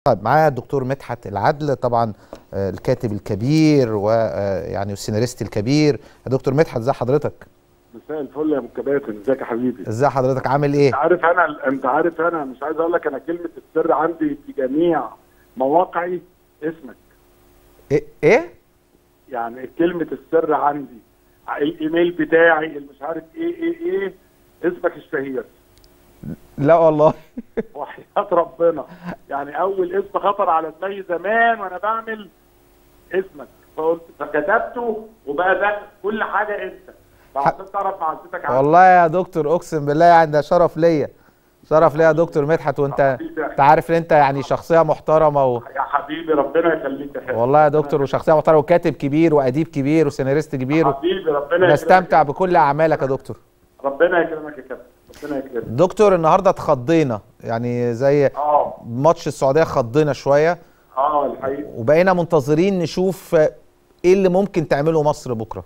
طيب معايا الدكتور مدحت العدل طبعا آه، الكاتب الكبير ويعني السيناريست الكبير يا دكتور مدحت ازي حضرتك مساء الفل يا ابو كباتن ازيك يا حبيبي ازي حضرتك عامل ايه انت عارف انا انت عارف انا مش عايز اقول لك انا كلمه السر عندي في جميع مواقعي اسمك ايه, إيه؟ يعني كلمه السر عندي الايميل بتاعي اللي مش عارف ايه ايه ايه اسمك الشهير لا والله وحياة ربنا يعني اول اسم خطر على دماغي زمان وانا بعمل اسمك فقلت فكتبته وبقى ده كل حاجه انت فعشان تعرف معزتك عندي. والله يا دكتور اقسم بالله يعني ده شرف ليا شرف ليا يا دكتور مدحت وانت انت عارف ان انت يعني شخصيه محترمه و... يا حبيبي ربنا يخليك يا حبيبي والله يا دكتور وشخصيه محترمه وكاتب كبير واديب كبير وسيناريست كبير حبيبي ربنا نستمتع يكرمك. بكل اعمالك يا دكتور ربنا يكرمك يا كابتن ربنا يكرمك دكتور النهارده اتخضينا يعني زي اه ماتش السعوديه خضينا شويه اه الحقيقه وبقينا منتظرين نشوف ايه اللي ممكن تعمله مصر بكره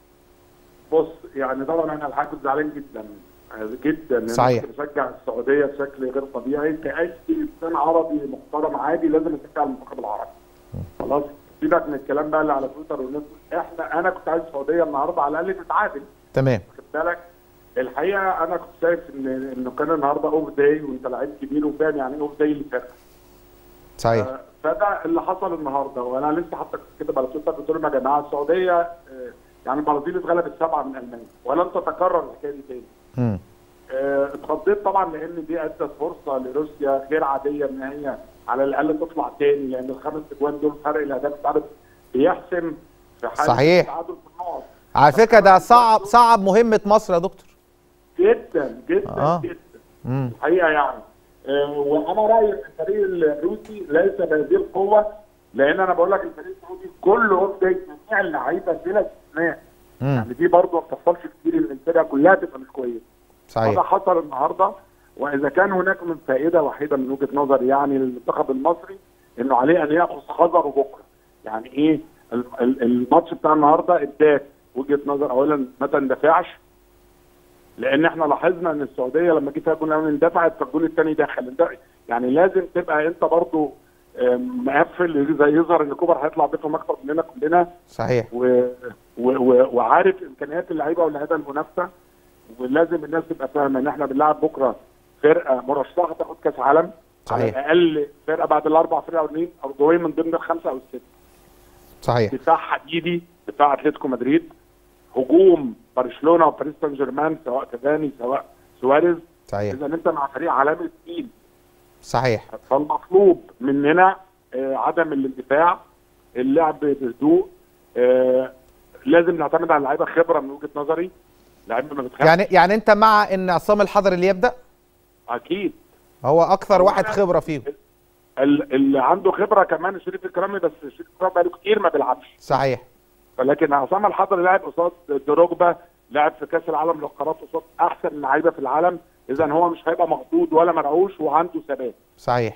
بص يعني طبعا انا الحقيقه كنت زعلان جدا جدا إن أنا صحيح. كنت بشجع السعوديه بشكل غير طبيعي كاي انسان عربي محترم عادي لازم اشجع المنتخب العربي خلاص سيبك من الكلام بقى اللي على تويتر والناس احنا انا كنت عايز السعوديه النهارده على الاقل تتعادل تمام واخد بالك الحقيقه انا كنت شايف ان انه كان النهارده اوف داي وانت لعيب كبير وفاهم يعني ايه اوف داي للفرقه صحيح آه، فده اللي حصل النهارده وانا لسه حتى كده على تويتر قلت لهم يا جماعه السعوديه آه، يعني البرازيل اتغلبت سبعه من المانيا ولن تتكرر الحكايه دي تاني مم. آه، اتخضيت طبعا لان دي ادت فرصه لروسيا غير عاديه ان هي على الاقل تطلع تاني لان الخمس اجوان دول فرق الاهداف بتاعت بيحسم في حاله صحيح. التعادل في النقط على فكره ده صعب صعب مهمه مصر يا دكتور جدا جدا آه. جدا مم. الحقيقه يعني آه، وانا رايي ان الفريق الروسي ليس بهذه القوه لان انا بقول لك الفريق السعودي كله اوف داي جميع اللعيبه بلا استثناء مم. يعني دي برضه ما بتحصلش كتير ان الفرقه كلها تبقى مش كويسه هذا صحيح حصل النهارده واذا كان هناك من فائده وحيده من وجهه نظري يعني للمنتخب المصري انه عليه ان ياخذ حذره بكره يعني ايه ال- ال- الماتش بتاع النهارده اداك وجهه نظر اولا ما تندفعش لان احنا لاحظنا ان السعوديه لما جه فيها جول الاولاني اندفعت فالجول الثاني دخل اندفع- يعني لازم تبقى انت برضو آم، مقفل زي يظهر ان كوبر هيطلع بيفهم اكتر مننا كلنا صحيح و... و... و... وعارف امكانيات اللعيبه واللعيبه المنافسه ولازم الناس تبقى فاهمه ان احنا بنلعب بكره فرقه مرشحه تاخد كاس عالم صحيح. على الاقل فرقه بعد الاربع فرق الاولانيين اردويه من ضمن الخمسه او السته صحيح دفاع حديدي دفاع اتلتيكو مدريد هجوم برشلونه وباريس سان جيرمان سواء كافاني سواء سواريز صحيح اذا انت مع فريق عالمي تقيل صحيح فالمطلوب مننا آه، عدم الاندفاع اللعب بهدوء آه، لازم نعتمد على اللعيبه خبره من وجهه نظري لعيبه ما بتخافش يعني يعني انت مع ان عصام الحضري اللي يبدا اكيد هو اكثر هو واحد أنا- خبره فيهم ال- اللي عنده خبره كمان شريف الكرامي بس شريف الكرامي بقاله كتير ما بيلعبش صحيح ولكن عصام الحضري لاعب قصاد دروجبا لاعب في كاس العالم للقارات قصاد احسن لعيبه في العالم اذا هو مش هيبقى مخضوض ولا مرعوش وعنده ثبات صحيح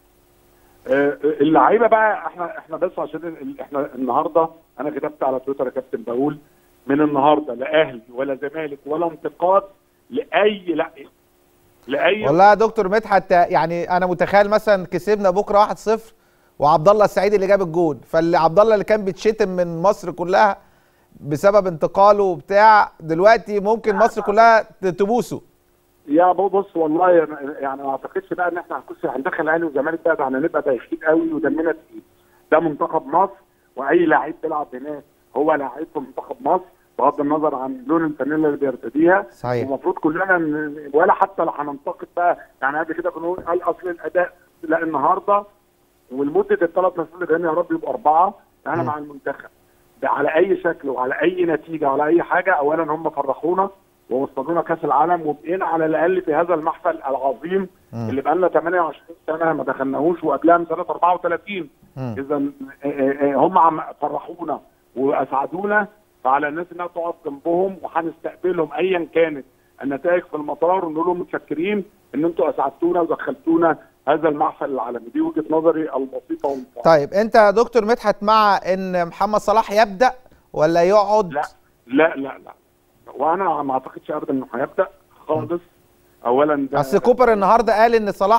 آه، اللعيبه بقى احنا احنا بس عشان ال- احنا النهارده انا كتبت على تويتر يا كابتن بقول من النهارده لا اهلي ولا زمالك ولا انتقاد لاي لا لاي والله يا دكتور مدحت يعني انا متخيل مثلا كسبنا بكره 1-0 وعبد الله السعيد اللي جاب الجون فاللي عبد الله اللي كان بيتشتم من مصر كلها بسبب انتقاله وبتاع دلوقتي ممكن مصر كلها ت- تبوسه يا بو بص والله يعني ما اعتقدش بقى ان احنا هنخش هندخل اهلي وزمالك بقى ده هنبقى بايخين قوي ودمنا تقيل ده منتخب مصر واي لعيب بيلعب هناك هو لعيب في منتخب مصر بغض النظر عن لون الفانيلا اللي بيرتديها صحيح. المفروض كلنا ن- ولا حتى لو هننتقد بقى يعني قبل كده بنقول قال اصل الاداء لا النهارده ولمده الثلاث نسخ اللي جايين يا رب يبقوا اربعه انا مع المنتخب ده على اي شكل وعلى اي نتيجه وعلى اي حاجه اولا هم فرحونا ووصلونا كاس العالم وبقينا على الاقل في هذا المحفل العظيم مم. اللي بقى لنا 28 سنه ما دخلناهوش وقبلها من سنه 34 مم. اذا هم عم فرحونا واسعدونا فعلى الناس انها تقف جنبهم وهنستقبلهم ايا كانت النتائج في المطار ونقول لهم متشكرين ان انتوا اسعدتونا ودخلتونا هذا المحفل العالمي دي وجهه نظري البسيطه والمفاهيم طيب انت يا دكتور مدحت مع ان محمد صلاح يبدا ولا يقعد لا لا لا لا وانا ما اعتقدش ابدا انه هيبدا خالص اولا ده اصل كوبر النهارده قال ان صلاح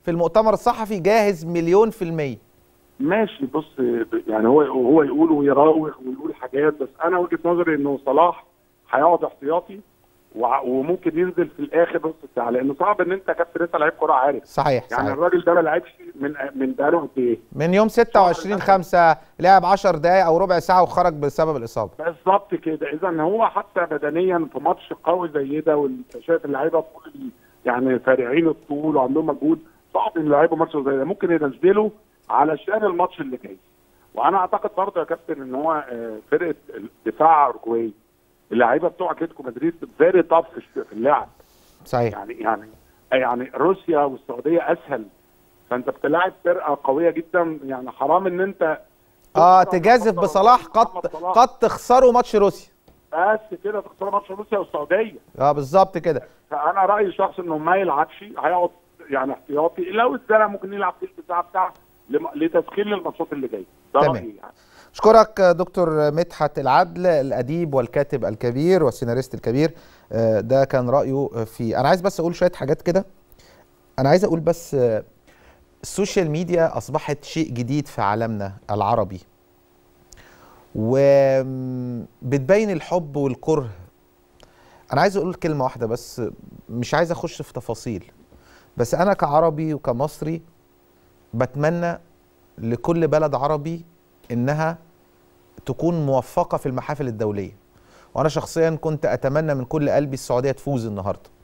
في المؤتمر الصحفي جاهز مليون في الميه ماشي بص يعني هو هو يقول ويراوغ ويقول حاجات بس انا وجهه نظري انه صلاح هيقعد احتياطي وع- وممكن ينزل في الاخر نص ساعه لان صعب ان انت كابتن انت لعيب كوره عارف صحيح يعني صحيح الراجل ده ما لعبش من من بقاله قد ايه من يوم 26 5 لعب 10 دقائق او ربع ساعه وخرج بسبب الاصابه بالظبط كده اذا هو حتى بدنيا في ماتش قوي زي ده وانت شايف اللعيبه طول ال- يعني فارعين الطول وعندهم مجهود صعب ان يلعبوا ماتش زي ده ممكن ينزلوا علشان الماتش اللي جاي وانا اعتقد برضه يا كابتن ان هو آه، فرقه الدفاع اورجواي اللعيبه بتوع اتلتيكو مدريد فيري طف في اللعب صحيح يعني يعني يعني روسيا والسعوديه اسهل فانت بتلاعب فرقه قويه جدا يعني حرام ان انت اه تجازف بصلاح قد قد تخسروا ماتش روسيا بس كده تخسر ماتش روسيا والسعوديه اه بالظبط كده فانا رايي الشخصي انه ما يلعبش هيقعد يعني احتياطي لو اتزنق ممكن يلعب تلت ساعه بتاع لم- لتسخين للماتشات اللي جايه ده تمام. رايي يعني اشكرك دكتور مدحت العدل الاديب والكاتب الكبير والسيناريست الكبير آه، ده كان رايه في انا عايز بس اقول شويه حاجات كده انا عايز اقول بس آه، السوشيال ميديا اصبحت شيء جديد في عالمنا العربي وبتبين الحب والكره انا عايز اقول كلمه واحده بس مش عايز اخش في تفاصيل بس انا كعربي وكمصري بتمنى لكل بلد عربي انها تكون موفقه في المحافل الدوليه وانا شخصيا كنت اتمنى من كل قلبي السعوديه تفوز النهارده